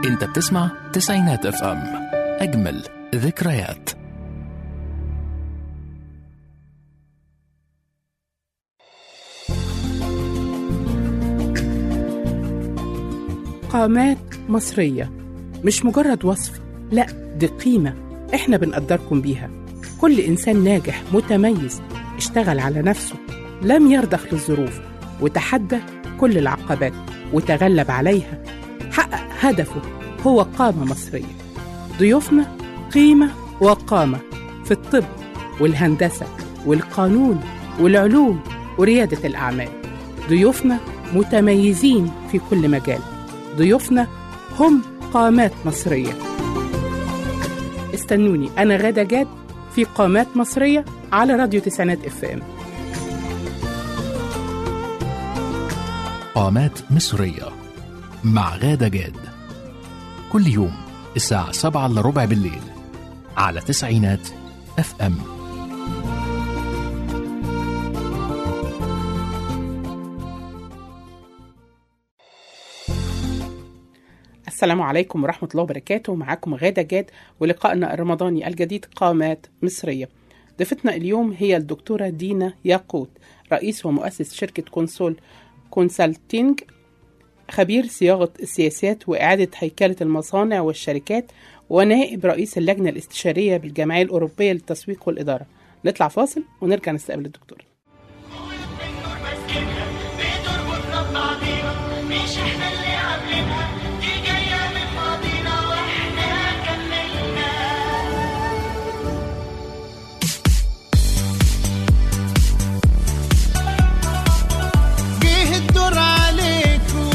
انت بتسمع تسعينات اف ام اجمل ذكريات قامات مصرية مش مجرد وصف لا دي قيمة احنا بنقدركم بيها كل إنسان ناجح متميز اشتغل على نفسه لم يرضخ للظروف وتحدى كل العقبات وتغلب عليها حقق هدفه هو قامة مصرية ضيوفنا قيمة وقامة في الطب والهندسة والقانون والعلوم وريادة الأعمال ضيوفنا متميزين في كل مجال ضيوفنا هم قامات مصرية استنوني أنا غادة جاد في قامات مصرية على راديو تسعينات اف ام قامات مصرية مع غادة جاد كل يوم الساعة سبعة إلا ربع بالليل على تسعينات اف ام السلام عليكم ورحمة الله وبركاته معاكم غادة جاد ولقائنا الرمضاني الجديد قامات مصرية ضيفتنا اليوم هي الدكتورة دينا ياقوت رئيس ومؤسس شركة كونسول كونسلتينج خبير صياغة السياسات وإعادة هيكلة المصانع والشركات ونائب رئيس اللجنة الاستشارية بالجمعية الأوروبية للتسويق والإدارة نطلع فاصل ونرجع نستقبل الدكتور بيدور وتنطع بينا مش احنا اللي عاملينها دي جاية من ماضينا واحنا كملنا جه الدور عليكم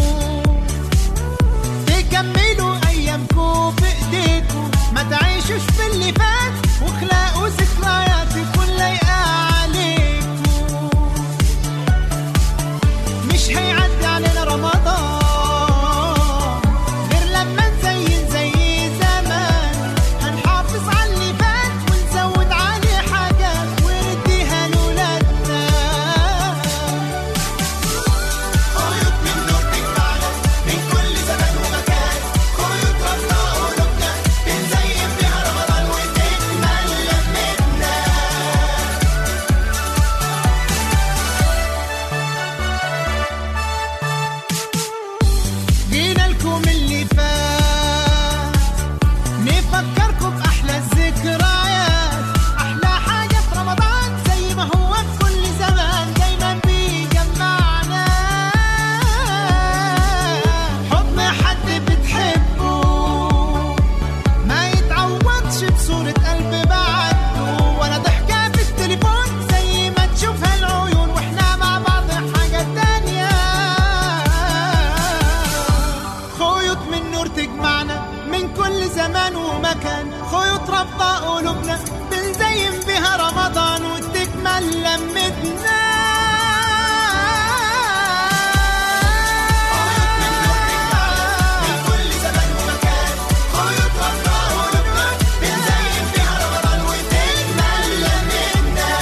تكملوا ايامكم بايديكم ما تعيشوش في اللي فات واخلقوا ذكريات تكون لايقه عليكم مش هيعدي علينا رمضان غير لما نزين زي زمان هنحافظ على اللي فات ونزود عليه حاجات ونديها لولادنا خيوط من نور تجمعنا من كل زمان ومكان خيوط ربنا قلوبنا بنزين بيها رمضان وتكمل لمتنا جينا لكم اللي فات نفكركم بأحلى الذكريات أحلى حاجة في رمضان زي ما هو في كل زمان دايما بيجمعنا حضن حد بتحبه ما يتعوضش بصورة قلب بعده ولا ضحكة في التليفون زي ما تشوفها العيون واحنا مع بعض حاجة تانية خيوط من نور تجمعنا من كل زمان ومكان خيوط ربطة قلوبنا بنزين بها رمضان وتكمل لمتنا من كل زمان ومكان خيوط ربطة قلوبنا بنزين بها رمضان وتكمل لمتنا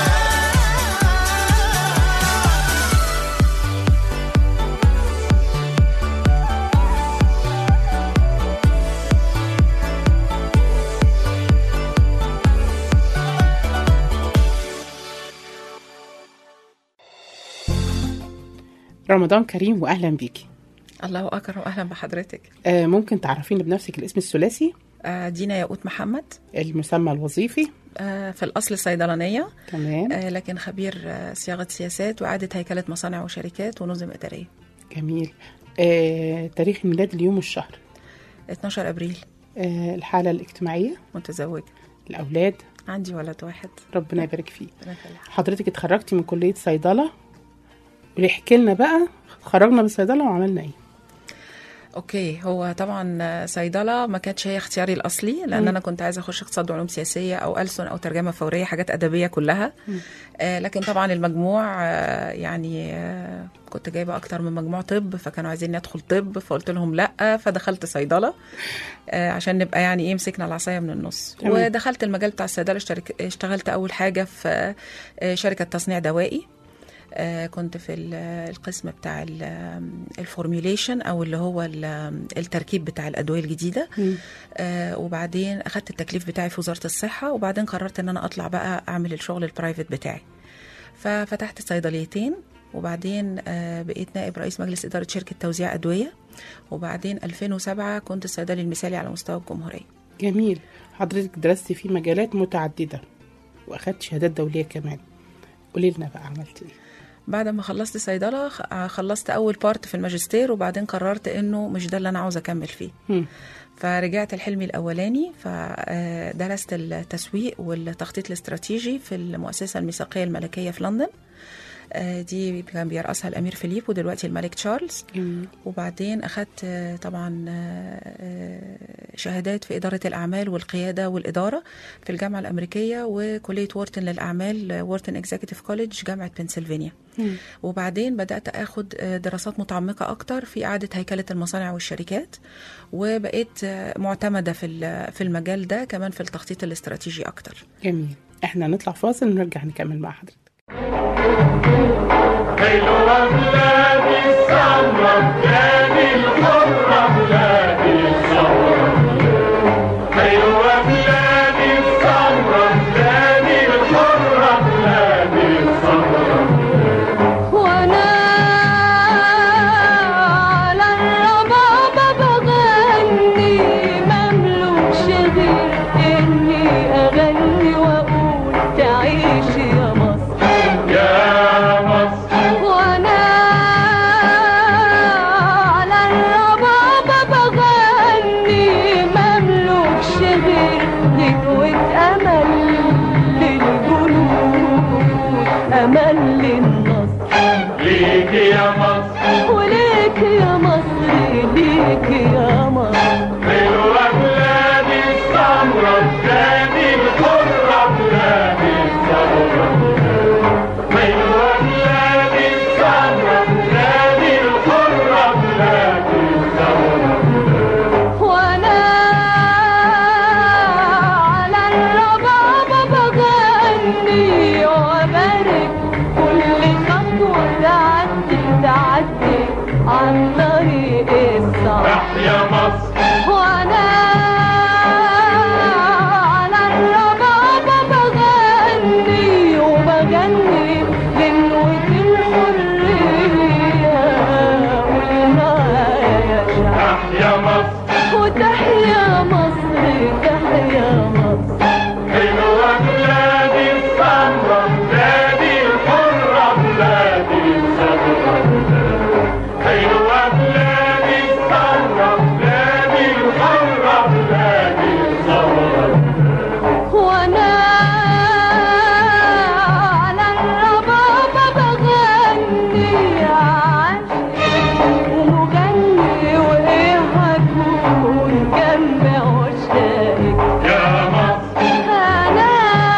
رمضان كريم وأهلا بيكي الله اكرم اهلا بحضرتك آه ممكن تعرفيني بنفسك الاسم الثلاثي آه، دينا ياقوت محمد المسمى الوظيفي آه، في الاصل صيدلانيه تمام آه، لكن خبير آه، صياغه سياسات واعاده هيكله مصانع وشركات ونظم اداريه جميل آه تاريخ الميلاد اليوم والشهر 12 ابريل آه الحالة الاجتماعية متزوجه الأولاد عندي ولد واحد ربنا يبارك فيه ربنا يخليها. حضرتك اتخرجتي من كلية صيدلة احكي لنا بقى خرجنا من صيدلة وعملنا ايه اوكي هو طبعا آه، صيدله ما كانتش هي اختياري الاصلي لان مم. انا كنت عايزه اخش اقتصاد وعلوم سياسيه او ألسن او ترجمه فوريه حاجات ادبيه كلها آه لكن طبعا المجموع آه يعني آه كنت جايبه اكتر من مجموع طب فكانوا عايزين ادخل طب فقلت لهم لا فدخلت صيدله آه عشان نبقى يعني ايه مسكنا العصايه من النص تمام. ودخلت المجال بتاع الصيدله اشترك اشتغلت اول حاجه في آه شركه تصنيع دوائي آه، كنت في ال- القسم بتاع الفورميوليشن او اللي هو ال- التركيب بتاع الادويه الجديده آه، وبعدين اخدت التكليف بتاعي في وزاره الصحه وبعدين قررت ان انا اطلع بقى اعمل الشغل البرايفت بتاعي ففتحت صيدليتين وبعدين آه، بقيت نائب رئيس مجلس اداره شركه توزيع ادويه وبعدين 2007 كنت الصيدلي المثالي على مستوى الجمهوريه جميل حضرتك درستي في مجالات متعددة وأخدت شهادات دولية كمان قولي لنا بقى عملتي ايه بعد ما خلصت صيدله خ- خلصت اول بارت في الماجستير وبعدين قررت انه مش ده اللي انا عاوزه اكمل فيه مم. فرجعت الحلمي الاولاني فدرست التسويق والتخطيط الاستراتيجي في المؤسسه الميثاقيه الملكيه في لندن آه، دي كان بيرأسها الامير فيليب ودلوقتي الملك تشارلز جميل وبعدين اخذت آه، طبعا آه، آه، شهادات في اداره الاعمال والقياده والاداره في الجامعه الامريكيه وكليه وورتن للاعمال آه، وورتن اكزيكتيف كوليدج جامعه بنسلفانيا مم. وبعدين بدات اخد آه، دراسات متعمقه اكتر في اعاده هيكله المصانع والشركات وبقيت آه، معتمده في ال- في المجال ده كمان في التخطيط الاستراتيجي اكتر جميل احنا نطلع فاصل ونرجع نكمل مع حضرتك حلوة بلادي السمرة بلادي الحرة بلادي الثورة حلوة بلادي السمرة بلادي الحرة بلادي الثورة وانا على الربابة بغني مملوكش غير اني اغني واقول تعيش يا مصر يا مصر وانا على الربابة بغني مملوكش غير غدوة امل للجنود امل للنصر ليك يا مصر وليك يا مصر ليك يا مصر حلوة بلادي السمرة بلادي الحرة بلادي الثورة حلوة بلادي السمرة بلادي الحرة بلادي الثورة وانا على الربابة بغني وبارك كل خطوة تعدي تعدي عن طريق الصعب تحيا مصر وانا على الربابة بغني وبغني غنوة الحرية والمعايا يا شعب تحيا مصر وتحيا مصر تحيا مصر حلوة بلادي السمرة بلادي الحرة بلادي الثورة حلوة بلادي السمرة بلادي الحرة بلادي الثورة وانا على الربابة بغني عاشق ومغني وايه هكون جنب عشاقك يا مصر انا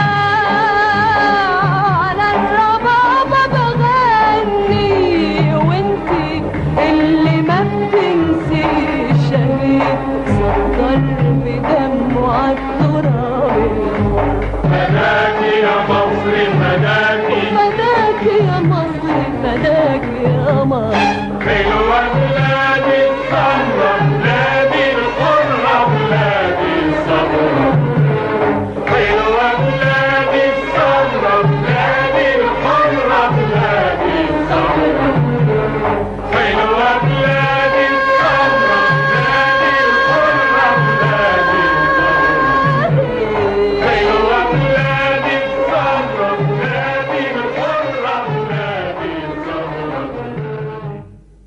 على الربابة بغني وانتي اللي ما بتنسيش شهيد صدر بدمه عالتراب فداك يا مصر فداك فداك يا مصر فداك يا مصر حلوة بلادي السمرة بلادي الحرة بلادي الثورة حلوة بلادي السمرة بلادي الحرة بلادي الثورة حلوة بلادي السمرة بلادي الحرة بلادي الثورة حلوة بلادي السمرة بلادي الحرة بلادي الثورة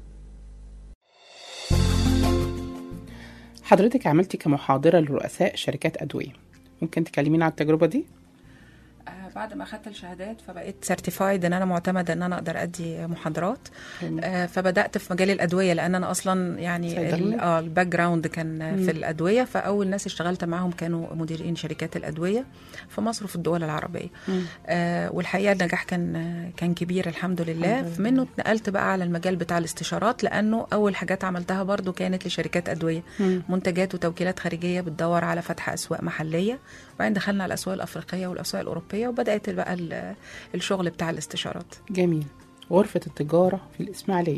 حضرتك عملتي كمحاضرة لرؤساء شركات أدوية ممكن تكلمينا عن التجربة دي؟ آه، بعد ما اخدت الشهادات فبقيت سيرتيفايد ان انا معتمده ان انا اقدر ادي محاضرات آه، فبدات في مجال الادويه لان انا اصلا يعني صيدلة؟ ال- اه الباك جراوند كان في الادويه فاول ناس اشتغلت معاهم كانوا مديرين شركات الادويه في مصر وفي الدول العربيه آه والحقيقه النجاح كان آه، كان كبير الحمد لله منه اتنقلت بقى على المجال بتاع الاستشارات لانه اول حاجات عملتها برضو كانت لشركات ادويه منتجات وتوكيلات خارجيه بتدور على فتح اسواق محليه وبعدين دخلنا على الاسواق الافريقيه والاسواق الاوروبيه وبدات بقى ال- الشغل بتاع الاستشارات جميل غرفة التجارة في الإسماعيلية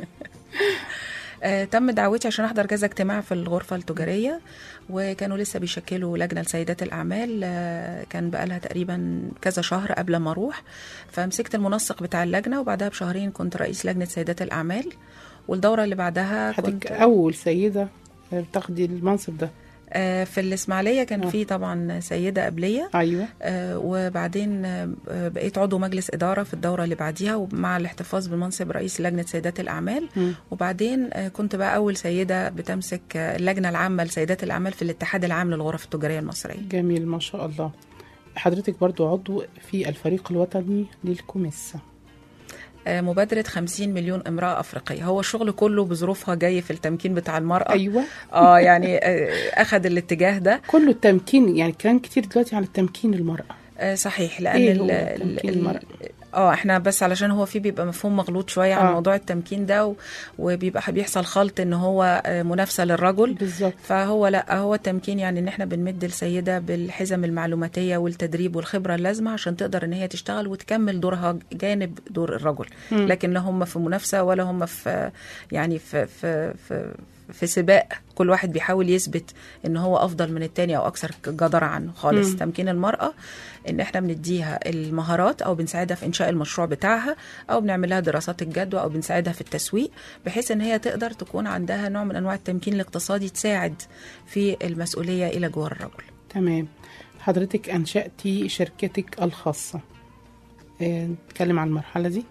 آه، تم دعوتي عشان احضر كذا اجتماع في الغرفه التجاريه وكانوا لسه بيشكلوا لجنه لسيدات الاعمال آه، كان بقى لها تقريبا كذا شهر قبل ما اروح فمسكت المنسق بتاع اللجنه وبعدها بشهرين كنت رئيس لجنه سيدات الاعمال والدوره اللي بعدها حضرتك كنت أول سيدة تاخدي المنصب ده آه، في الاسماعيليه كان آه. في طبعا سيده قبليه أيوة آه، وبعدين آه، بقيت عضو مجلس إدارة في الدورة اللي بعديها ومع الاحتفاظ بمنصب رئيس لجنة سيدات الأعمال مم. وبعدين آه، كنت بقى أول سيدة بتمسك آه، اللجنة العامة لسيدات الأعمال في الاتحاد العام للغرف التجارية المصرية جميل ما شاء الله حضرتك برضو عضو في الفريق الوطني للكوميسا آه، مبادرة 50 مليون امرأة أفريقية هو الشغل كله بظروفها جاي في التمكين بتاع المرأة أيوة اه يعني آه، أخذ الاتجاه ده كله التمكين يعني كلام كتير دلوقتي عن التمكين المرأة آه، صحيح لان إيه ال- هو ال- تمكين ال- المرأة؟ اه احنا بس علشان هو في بيبقى مفهوم مغلوط شويه عن آه. موضوع التمكين ده و- وبيبقى بيحصل خلط ان هو آه، منافسه للرجل بالظبط فهو لا هو التمكين يعني ان احنا بنمد السيده بالحزم المعلوماتيه والتدريب والخبره اللازمه عشان تقدر ان هي تشتغل وتكمل دورها جانب دور الرجل مم. لكن لا هم في منافسه ولا هم في يعني في في في في سباق كل واحد بيحاول يثبت ان هو افضل من التاني او اكثر جدارة عنه خالص مم. تمكين المراه ان احنا بنديها المهارات او بنساعدها في انشاء المشروع بتاعها او بنعمل لها دراسات الجدوى او بنساعدها في التسويق بحيث ان هي تقدر تكون عندها نوع من انواع التمكين الاقتصادي تساعد في المسؤوليه الى جوار الرجل تمام حضرتك أنشأتي شركتك الخاصة آه، نتكلم عن المرحلة دي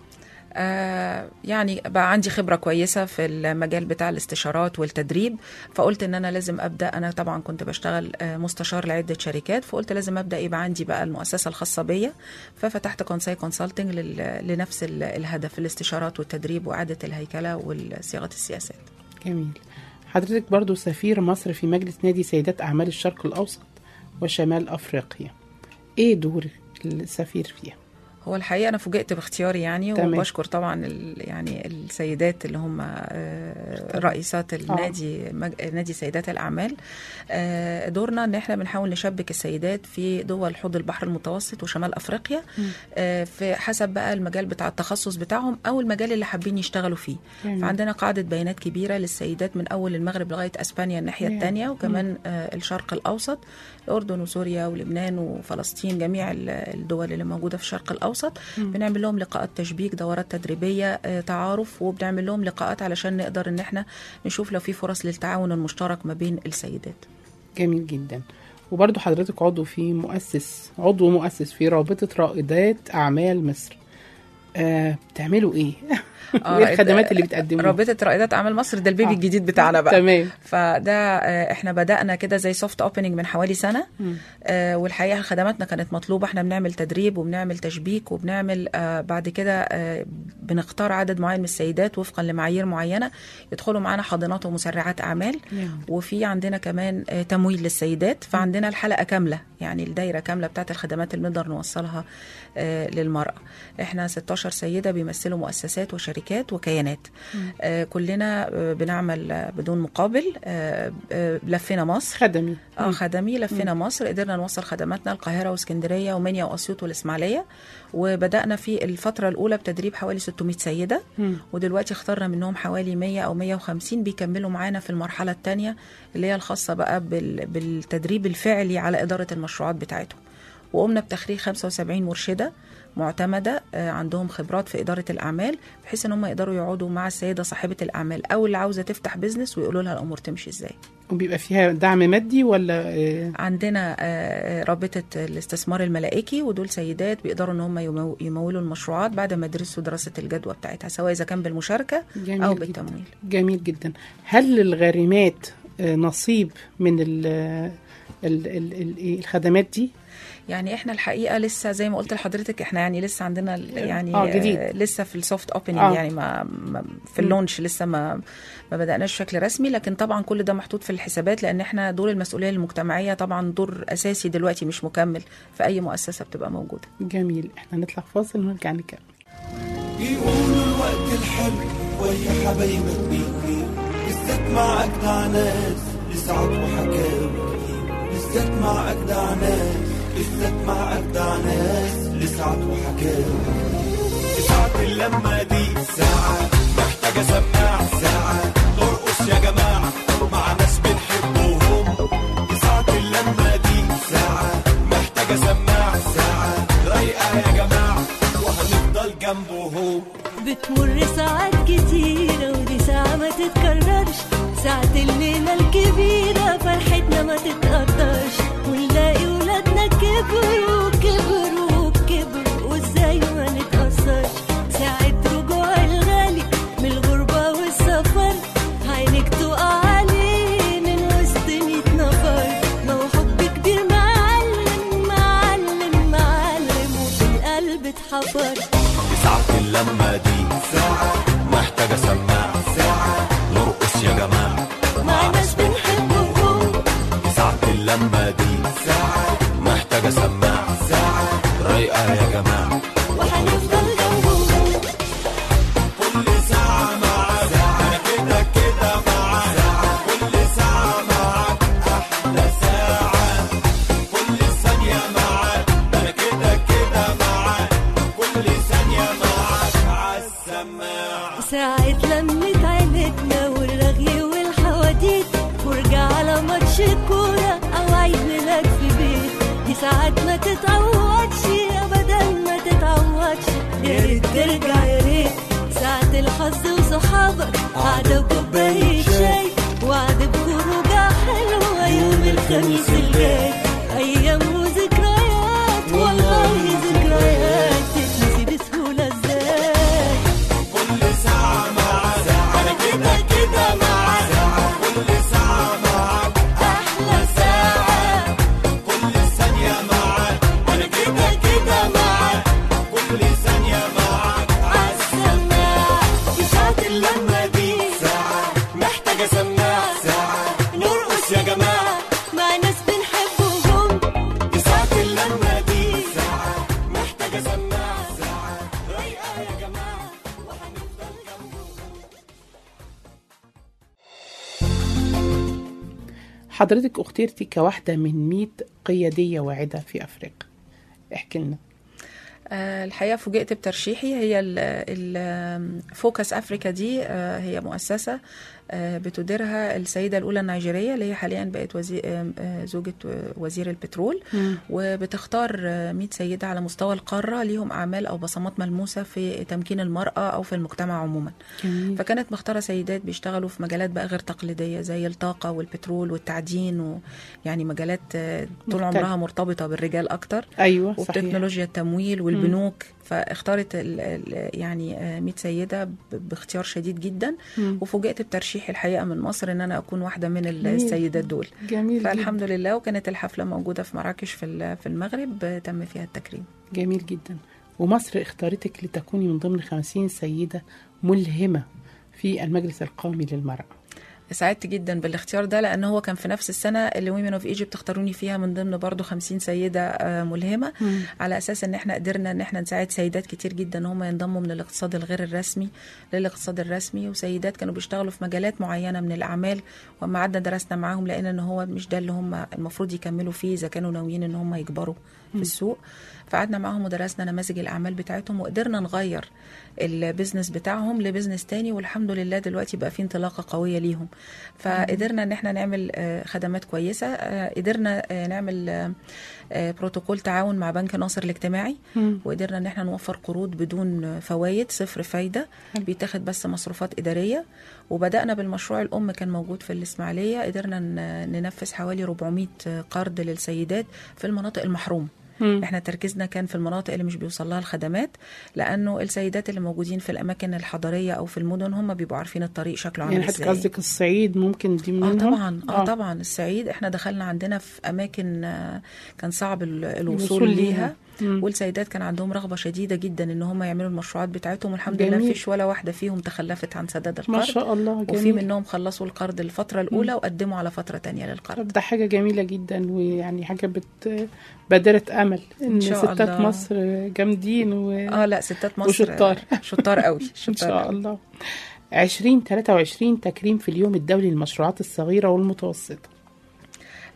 آه يعني بقى عندي خبرة كويسة في المجال بتاع الاستشارات والتدريب فقلت ان انا لازم ابدا انا طبعا كنت بشتغل آه، مستشار لعدة شركات فقلت لازم ابدا يبقى عندي بقى المؤسسة الخاصة بيا ففتحت كونساي كونسلتنج لنفس ال- الهدف الاستشارات والتدريب واعادة الهيكلة وصياغة السياسات جميل حضرتك برضو سفير مصر في مجلس نادي سيدات أعمال الشرق الأوسط وشمال أفريقيا إيه دور السفير فيها؟ هو الحقيقه انا فوجئت باختياري يعني تمام. وبشكر طبعا ال- يعني السيدات اللي هم آه، رئيسات النادي مج... نادي سيدات الاعمال آه، دورنا ان احنا بنحاول نشبك السيدات في دول حوض البحر المتوسط وشمال افريقيا آه، في حسب بقى المجال بتاع التخصص بتاعهم او المجال اللي حابين يشتغلوا فيه جميل. فعندنا قاعده بيانات كبيره للسيدات من اول المغرب لغايه اسبانيا الناحيه يا. الثانيه وكمان آه، الشرق الاوسط الاردن وسوريا ولبنان وفلسطين جميع ال- الدول اللي موجوده في الشرق الاوسط بنعمل لهم لقاءات تشبيك دورات تدريبيه آه، تعارف وبنعمل لهم لقاءات علشان نقدر ان احنا نشوف لو في فرص للتعاون المشترك ما بين السيدات جميل جدا وبرضو حضرتك عضو في مؤسس عضو مؤسس في رابطة رائدات أعمال مصر آه بتعملوا إيه؟ إيه الخدمات اللي بتقدموها؟ رابطه رائدات اعمال مصر ده البيبي آه. الجديد بتاعنا بقى تمام فده آه، احنا بدأنا كده زي سوفت اوبننج من حوالي سنة مم. آه، والحقيقة خدماتنا كانت مطلوبة احنا بنعمل تدريب وبنعمل تشبيك وبنعمل آه، بعد كده آه، بنختار عدد معين من السيدات وفقا لمعايير معينة يدخلوا معانا حاضنات ومسرعات أعمال نعم. وفي عندنا كمان آه، تمويل للسيدات فعندنا الحلقة كاملة يعني الدايرة كاملة بتاعت الخدمات اللي نقدر نوصلها آه، للمرأة احنا 16 سيدة بيمثلوا مؤسسات وشركات وكيانات آه، كلنا آه، بنعمل آه، بدون مقابل آه، آه، لفينا مصر خدمي اه مم. خدمي لفينا مصر قدرنا نوصل خدماتنا القاهره واسكندريه ومنيا واسيوط والاسماعيليه وبدانا في الفتره الاولى بتدريب حوالي 600 سيده مم. ودلوقتي اخترنا منهم حوالي 100 او 150 بيكملوا معانا في المرحله الثانيه اللي هي الخاصه بقى بال- بالتدريب الفعلي على اداره المشروعات بتاعتهم وقمنا بتخريج 75 مرشده معتمده آه، عندهم خبرات في اداره الاعمال بحيث ان هم يقدروا يقعدوا مع السيده صاحبه الاعمال او اللي عاوزه تفتح بيزنس ويقولوا لها الامور تمشي ازاي وبيبقى فيها دعم مادي ولا آه عندنا آه، رابطة الاستثمار الملائكي ودول سيدات بيقدروا ان هم يمو- يمولوا المشروعات بعد ما يدرسوا دراسة الجدوى بتاعتها سواء اذا كان بالمشاركة جميل او جداً. بالتمويل جميل جدا هل للغارمات آه، نصيب من ال ال ال ال إيه الخدمات دي يعني احنا الحقيقة لسه زي ما قلت لحضرتك احنا يعني لسه عندنا ال- يعني آه، جديد. آه، لسه في السوفت اوبننج آه. يعني ما, ما في اللونش لسه ما ما بدأناش بشكل رسمي لكن طبعا كل ده محطوط في الحسابات لان احنا دور المسؤولية المجتمعية طبعا دور اساسي دلوقتي مش مكمل في اي مؤسسة بتبقى موجودة جميل احنا نطلع فاصل ونرجع نكمل بيقولوا الوقت الحلو ويا حبايبك بيطير بالذات مع أجدع ناس لسعد وحكاوي كتير بالذات مع أجدع ناس بالذات مع أجدع ناس لسعد وحكاوي لسعد ساعة اللمة دي ساعة محتاجة سماع ساعة نرقص يا جماعة مع ناس بنحبهم دي ساعة اللمة دي ساعة محتاجة سماع ساعة رايقة يا جماعة وهنفضل جنبهم بتمر ساعات كتيرة ودي ساعة ما تتكررش ساعة الليلة الكبيرة فرحتنا ما تتقدرش ونلاقي ولادنا كبروا كبروا كبروا وازاي ما نتأثرش ساعة رجوع الغالي من الغربة والسفر عينك تقع عليه من وسط ميت نفر ما هو حب كبير معلم معلم معلم وفي القلب اتحفر دي ساعة اللمة دي ساعة محتاجة سماع ساعة نرقص يا جماعة مع ناس بنحبهم دي ساعة اللمة دي ساعة محتاجة سماع ساعة رايقة يا جماعة وهنفضل جنبهم كل ساعة معاك أنا كده كده معاك كل ساعة معاك أحلى ساعة كل ثانية معاك أنا كده كده معاك كل ثانية معاك عالسماعة ساعة لمة عيلتنا والرغي والحواديت فرجة على ماتش كورة أو عيد ميلاد في بيت دي ساعات ما تتعوضش أبدا ما تتعوضش يا ريت ترجع يا ريت ساعة الحظ وصحابك قعدة وكوباية شاي وعد بخروجة حلوة يوم الخميس الجاي أيام وذكريات والله ذكريات تتنسي بسهولة ازاي كل ساعة معاك أنا كده كده معاك كل ساعة معاك أحلى ساعة كل ثانية معاك أنا كده كده معاك كل ثانية معاك عالسماعة في ساعة اللمة دي ساعة محتاجة سماع ساعة نرقص يا جماعة مع ناس بنحبهم دي ساعة اللمة دي ساعة محتاجة سماع ساعة رايقة يا جماعة وهنفضل جنبهم حضرتك اخترتي كواحدة من 100 قيادية واعدة في أفريقيا احكي لنا آه، الحقيقه فوجئت بترشيحي هي الفوكس افريكا دي آه، هي مؤسسه آه، بتديرها السيده الاولى النيجيريه اللي هي حاليا بقت وزي... آه، آه، زوجة وزير البترول وبتختار آه، 100 سيده على مستوى القاره ليهم اعمال او بصمات ملموسه في تمكين المراه او في المجتمع عموما جميل. فكانت مختاره سيدات بيشتغلوا في مجالات بقى غير تقليديه زي الطاقه والبترول والتعدين ويعني مجالات آه، طول مختلفة. عمرها مرتبطه بالرجال اكتر أيوة صحيح وبتكنولوجيا التمويل والبنوك فاختارت ال ال يعني آه، 100 سيده ب- باختيار شديد جدا مم. وفوجئت بترشيح الحقيقه من مصر ان انا اكون واحده من ال- جميل. السيدات دول جميل فالحمد لله وكانت الحفله موجوده في مراكش في ال- في المغرب آه، تم فيها التكريم جدا جميل جدا ومصر اختارتك لتكوني من ضمن 50 سيدة ملهمة في المجلس القومي للمرأة سعدت جدا بالاختيار ده لان هو كان في نفس السنه اللي ويمن اوف ايجيبت اختاروني فيها من ضمن برضو 50 سيده آه، ملهمه مم. على اساس ان احنا قدرنا ان احنا نساعد سيدات كتير جدا ان هم ينضموا من الاقتصاد الغير الرسمي للاقتصاد الرسمي وسيدات كانوا بيشتغلوا في مجالات معينه من الاعمال وما قعدنا درسنا معاهم لقينا ان هو مش ده اللي هم المفروض يكملوا فيه اذا كانوا ناويين ان هم يكبروا في السوق فقعدنا معاهم ودرسنا نماذج الاعمال بتاعتهم وقدرنا نغير البيزنس بتاعهم لبزنس تاني والحمد لله دلوقتي بقى في انطلاقه قويه ليهم فقدرنا ان احنا نعمل آه، خدمات كويسه آه، قدرنا آه، نعمل آه، آه، بروتوكول تعاون مع بنك ناصر الاجتماعي مم. وقدرنا ان احنا نوفر قروض بدون فوائد صفر فايده حلو. بيتاخد بس مصروفات اداريه وبدانا بالمشروع الام كان موجود في الاسماعيليه قدرنا ن- ننفذ حوالي 400 قرض للسيدات في المناطق المحرومه مم. احنا تركيزنا كان في المناطق اللي مش بيوصل لها الخدمات لانه السيدات اللي موجودين في الاماكن الحضريه او في المدن هم بيبقوا عارفين الطريق شكله عامل يعني حضرتك ازاي قصدك الصعيد ممكن دي اه منهم طبعا اه طبعا الصعيد احنا دخلنا عندنا في اماكن آه، كان صعب ال- الوصول الوصول ليها. ليها مم. والسيدات كان عندهم رغبه شديده جدا ان هم يعملوا المشروعات بتاعتهم والحمد لله جميل. مفيش ولا واحده فيهم تخلفت عن سداد ما القرض شاء الله وفي جميل منهم خلصوا القرض الفتره الاولى وقدموا على فتره تانية للقرض طب ده حاجة جميلة جدا ويعني حاجة بت بادرة أمل إن إن شاء ستات الله. مصر جامدين و... اه لا ستات مصر وشطار. آه، شطار قوي إن شطار شاء قوي. الله 2023 تكريم في اليوم الدولي للمشروعات الصغيرة والمتوسطة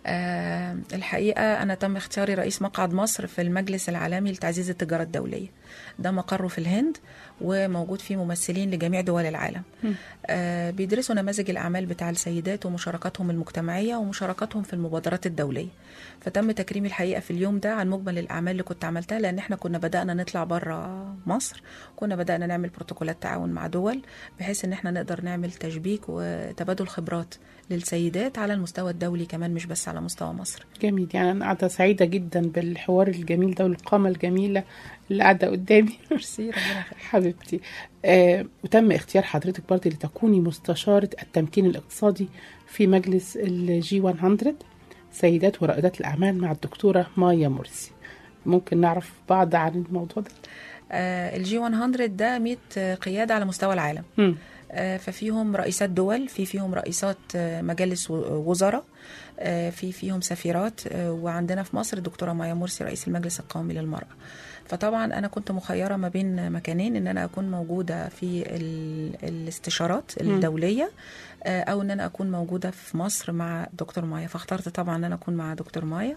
آه الحقيقة أنا تم اختياري رئيس مقعد مصر في المجلس العالمي لتعزيز التجارة الدولية ده مقره في الهند وموجود فيه ممثلين لجميع دول العالم آه بيدرسوا نماذج الأعمال بتاع السيدات ومشاركاتهم المجتمعية ومشاركاتهم في المبادرات الدولية فتم تكريمي الحقيقة في اليوم ده عن مجمل الأعمال اللي كنت عملتها لأن احنا كنا بدأنا نطلع بره مصر كنا بدأنا نعمل بروتوكولات تعاون مع دول بحيث ان احنا نقدر نعمل تشبيك وتبادل خبرات للسيدات على المستوى الدولي كمان مش بس على مستوى مصر جميل يعني انا قاعده سعيده جدا بالحوار الجميل ده والقامه الجميله اللي قاعده قدامي ميرسي ربنا يخليك حبيبتي آه وتم اختيار حضرتك برضه لتكوني مستشاره التمكين الاقتصادي في مجلس الجي 100 سيدات ورائدات الاعمال مع الدكتوره مايا مرسي ممكن نعرف بعض عن الموضوع ده آه الجي 100 ده 100 قيادة على مستوى العالم مم. آه، ففيهم رئيسات دول في فيهم رئيسات آه، مجالس و- وزراء آه، في فيهم سفيرات آه، وعندنا في مصر الدكتوره مايا مرسي رئيس المجلس القومي للمراه فطبعا انا كنت مخيره ما بين مكانين ان انا اكون موجوده في ال- الاستشارات الدوليه آه، او ان انا اكون موجوده في مصر مع دكتور مايا فاخترت طبعا ان انا اكون مع دكتور مايا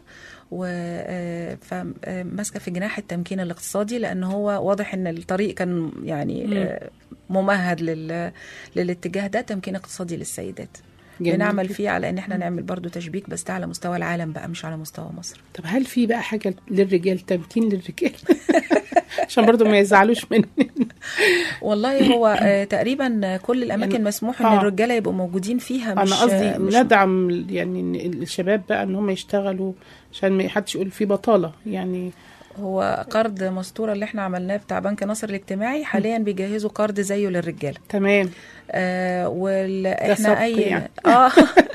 وماسكه في جناح التمكين الاقتصادي لان هو واضح ان الطريق كان يعني آه، ممهد لل... للاتجاه ده تمكين اقتصادي للسيدات جميل بنعمل جدا. فيه على ان احنا نعمل برضو تشبيك بس ده على مستوى العالم بقى مش على مستوى مصر طب هل في بقى حاجه للرجال تمكين للرجال عشان برضه ما يزعلوش مني والله هو آه، تقريبا كل الاماكن يعني- مسموح ان آه. الرجاله يبقوا موجودين فيها مش انا قصدي مش ندعم يعني إن الشباب بقى ان هم يشتغلوا عشان ما حدش يقول في بطاله يعني هو قرض مستوره اللي احنا عملناه بتاع بنك نصر الاجتماعي حاليا بيجهزوا قرض زيه للرجاله تمام آه وال... سبق احنا اي يعني. اه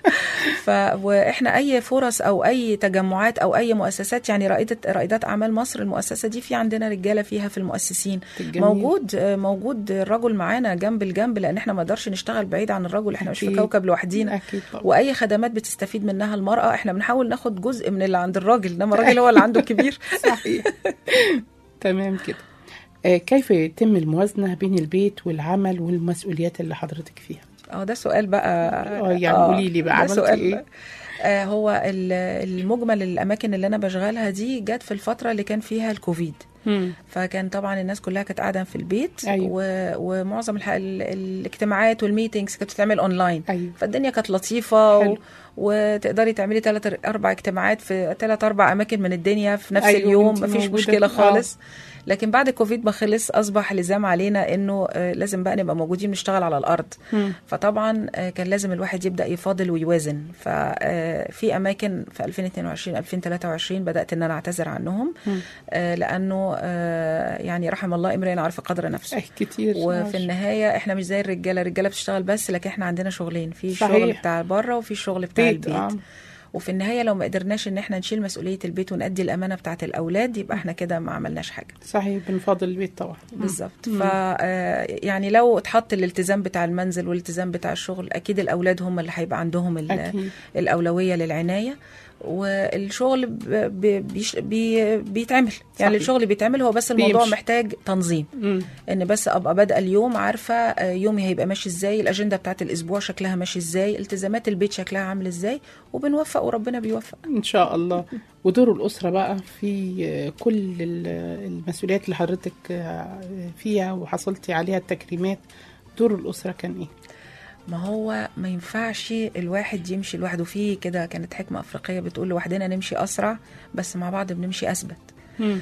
ف واحنا اي فرص او اي تجمعات او اي مؤسسات يعني رائده رائدات اعمال مصر المؤسسه دي في عندنا رجاله فيها في المؤسسين جميل. موجود آه، موجود الرجل معانا جنب الجنب لان احنا ما نقدرش نشتغل بعيد عن الرجل احنا مش في أكيد. كوكب لوحدينا اكيد طبعا واي خدمات بتستفيد منها المراه احنا بنحاول ناخد جزء من اللي عند الراجل انما الراجل هو اللي عنده الكبير صحيح تمام كده آه كيف يتم الموازنه بين البيت والعمل والمسؤوليات اللي حضرتك فيها اه ده سؤال بقى اه يعني قولي لي بقى ده عملتي سؤال ايه بقى. آه هو ال- المجمل الاماكن اللي انا بشغلها دي جت في الفتره اللي كان فيها الكوفيد مم. فكان طبعا الناس كلها كانت قاعده في البيت أيوة. و... ومعظم الح... ال... الاجتماعات والميتينجز كانت بتتعمل اونلاين ايوه فالدنيا كانت لطيفه حلو. و... وتقدري تعملي ثلاث اربع اجتماعات في ثلاث اربع اماكن من الدنيا في نفس أيوة، اليوم وانتي مفيش موجودة. مشكله آه. خالص لكن بعد الكوفيد ما خلص اصبح لزام علينا انه آه، لازم بقى نبقى موجودين نشتغل على الارض مم. فطبعا آه، كان لازم الواحد يبدا يفاضل ويوازن ففي اماكن في 2022 2023 بدات ان انا اعتذر عنهم مم. آه، لانه آه، يعني رحم الله امرئ عرف قدر نفسه أي كتير وفي النهايه احنا مش زي الرجاله الرجاله بتشتغل بس لكن احنا عندنا شغلين في صحيح. الشغل بتاع بره وفي الشغل بتاع بيت البيت آه. وفي النهايه لو ما قدرناش ان احنا نشيل مسؤوليه البيت ونأدي الامانه بتاعه الاولاد يبقى احنا كده ما عملناش حاجه صحيح بنفضل البيت طبعا بالظبط مم. ف آه، يعني لو اتحط الالتزام بتاع المنزل والالتزام بتاع الشغل اكيد الاولاد هم اللي هيبقى عندهم ال- اكيد الاولويه للعنايه والشغل ب- ب- بيش- بي بيتعمل يعني صحيح. الشغل بيتعمل هو بس الموضوع بيمشي. محتاج تنظيم مم. ان بس ابقى بادئه اليوم عارفه آه، يومي هيبقى ماشي ازاي الاجنده بتاعت الاسبوع شكلها ماشي ازاي التزامات البيت شكلها عامل ازاي وبنوفق وربنا بيوفق ان شاء الله ودور الاسره بقى في آه، كل ال- المسؤوليات اللي حضرتك آه، فيها وحصلتي عليها التكريمات دور الاسره كان ايه ما هو ما ينفعش الواحد يمشي لوحده فيه كده كانت حكمة أفريقية بتقول لوحدنا نمشي أسرع بس مع بعض بنمشي أثبت مم.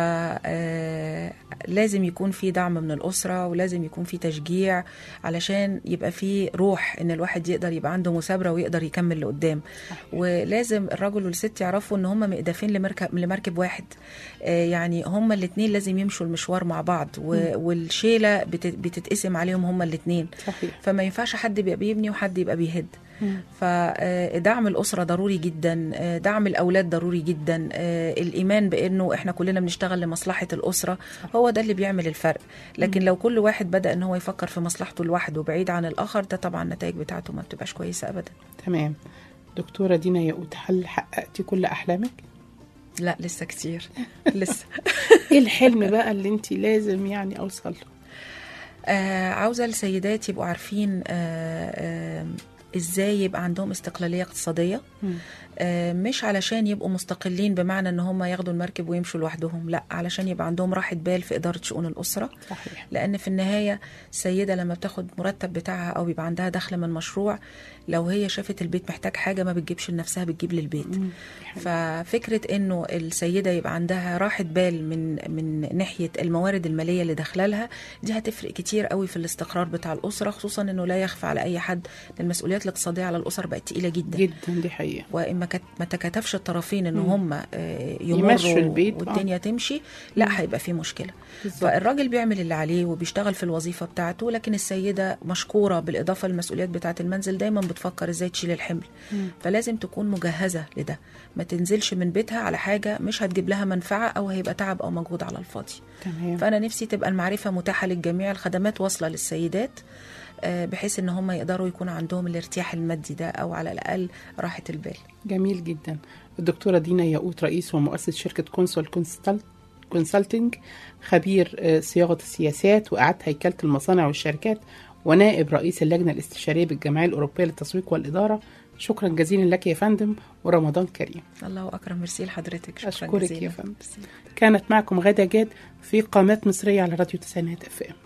فلازم يكون في دعم من الأسرة ولازم يكون في تشجيع علشان يبقى في روح إن الواحد يقدر يبقى عنده مثابرة ويقدر يكمل لقدام ولازم الرجل والست يعرفوا إن هم مقدافين لمركب, لمركب واحد آه، يعني هم الاتنين لازم يمشوا المشوار مع بعض و- والشيلة بت- بتتقسم عليهم هم الاتنين صحيح فما ينفعش حد يبقى بيبني وحد يبقى بيهد مم. فدعم الأسرة ضروري جدا آه، دعم الأولاد ضروري جدا آه، الإيمان بأنه إحنا كلنا بنشتغل لمصلحة الأسرة هو ده اللي بيعمل الفرق لكن لو كل واحد بدأ إن هو يفكر في مصلحته لوحده بعيد عن الآخر ده طبعا النتائج بتاعته ما بتبقاش كويسة أبدا تمام دكتورة دينا ياقوت هل حققتي كل أحلامك؟ لا لسه كتير لسه ايه الحلم بقى اللي انت لازم يعني اوصل له؟ آه عاوزة السيدات يبقوا عارفين آه آه ازاي يبقى عندهم استقلالية اقتصادية مم. آه، مش علشان يبقوا مستقلين بمعنى ان هم ياخدوا المركب ويمشوا لوحدهم لا علشان يبقى عندهم راحه بال في اداره شؤون الاسره صحيح لان في النهايه السيده لما بتاخد مرتب بتاعها او بيبقى عندها دخل من مشروع لو هي شافت البيت محتاج حاجه ما بتجيبش لنفسها بتجيب للبيت ففكره انه السيده يبقى عندها راحه بال من من ناحيه الموارد الماليه اللي داخله لها دي هتفرق كتير قوي في الاستقرار بتاع الاسره خصوصا انه لا يخفى على اي حد ان المسؤوليات الاقتصاديه على الاسر بقت تقيله جدا جدا دي حقيقه وإما كت- ما تكاتفش الطرفين ان هم آه، يمشوا يمروا البيت، آه. والدنيا تمشي لا هيبقى في مشكله بالظبط. فالراجل بيعمل اللي عليه وبيشتغل في الوظيفه بتاعته لكن السيده مشكوره بالاضافه للمسؤوليات بتاعه المنزل دايما بتفكر ازاي تشيل الحمل فلازم تكون مجهزه لده ما تنزلش من بيتها على حاجه مش هتجيب لها منفعه او هيبقى تعب او مجهود على الفاضي تمام فانا نفسي تبقى المعرفه متاحه للجميع الخدمات واصله للسيدات آه، بحيث ان هم يقدروا يكون عندهم الارتياح المادي ده او على الاقل راحه البال جميل جدا الدكتورة دينا ياقوت رئيس ومؤسس شركة كونسول كونسلت كونسلتنج خبير آه، صياغة السياسات وإعادة هيكلة المصانع والشركات ونائب رئيس اللجنة الاستشارية بالجمعية الأوروبية للتسويق والإدارة شكرا جزيلا لك يا فندم ورمضان كريم الله اكرم ميرسي لحضرتك شكرا أشكرك جزيلا. يا فندم كانت معكم غادة جاد في قامات مصرية على راديو تسعينات اف ام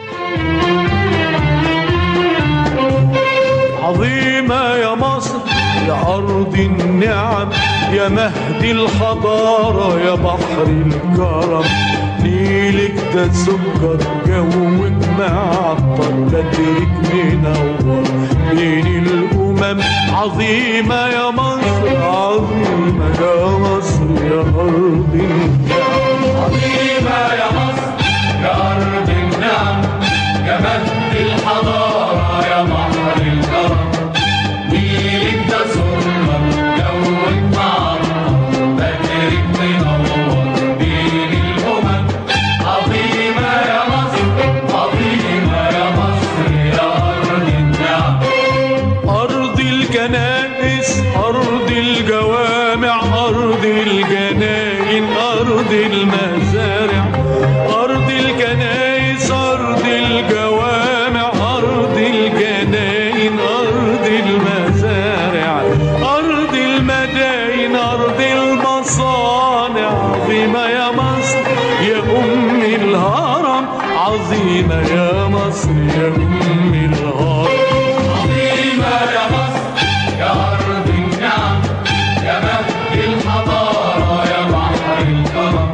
عظيمة يا مصر يا أرض النعم يا مهد الحضارة يا بحر الكرم نيلك ده سكر جوك معطر بدرك منور بين الأمم عظيمة يا مصر عظيمة يا مصر يا أرض النعم عظيمة يا مصر يا أرض النعم يا مهد الحضارة يا بحر الكرم نيلك ده سرة جوك معطر بدرك منور بين الأمم عظيمة يا مصر عظيمة يا مصر يا أرض النعم أرض الكنائس أرض الجوامع أرض الجناين أرض المزارع أرض الكنائس أرض الجوامع أرض الجناين أرض المزارع أرض المداين أرض المصانع عظيمة يا مصر يا أم الهرم عظيمة يا مصر يا أم الهرم عظيمة يا مصر يا أرض النعم يا مهد الحضارة يا بحر الكرم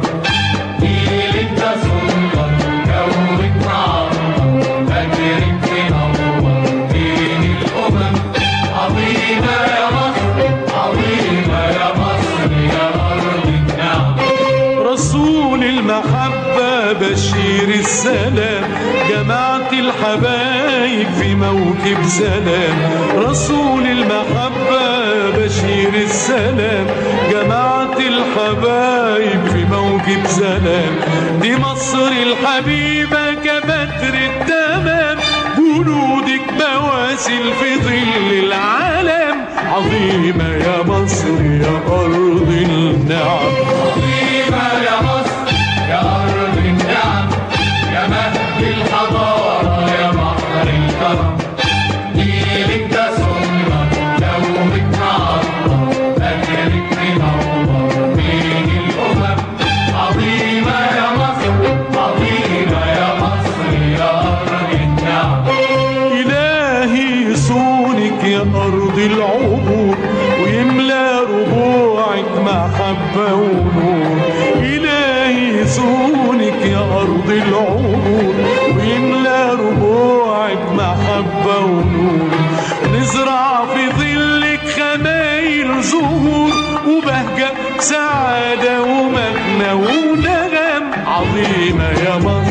نيلك ده سلطة جوك معطر بدرك منور بين الأمم عظيمة يا مصر عظيمة يا مصر يا أرض النعم رسول المحبة بشير السلام جماعة الحبايب في موكب سلام رسول المحبة بشير السلام جماعة الحبايب في موكب سلام دي مصر الحبيبة كبدر التمام جنودك بواسل في ظل العالم عظيمة يا مصر يا أرض النعم عظيمة يا مصر يا أرض النعم يا مهد الحضارة يا بحر الكرم نيلك ده سنة جوك معطر بدرك منور بين الأمم عظيمة يا مصر عظيمة يا مصر يا أرض النعم إلهي يصونك يا أرض العبور ويملى ربوعك محبة ونور إلهي يصونك يا أرض العبور ويملى ربوعك محبة ونور نزرع في ظلك خمايل زهور وبهجة سعادة ومجنى ونغم عظيمة يا مصر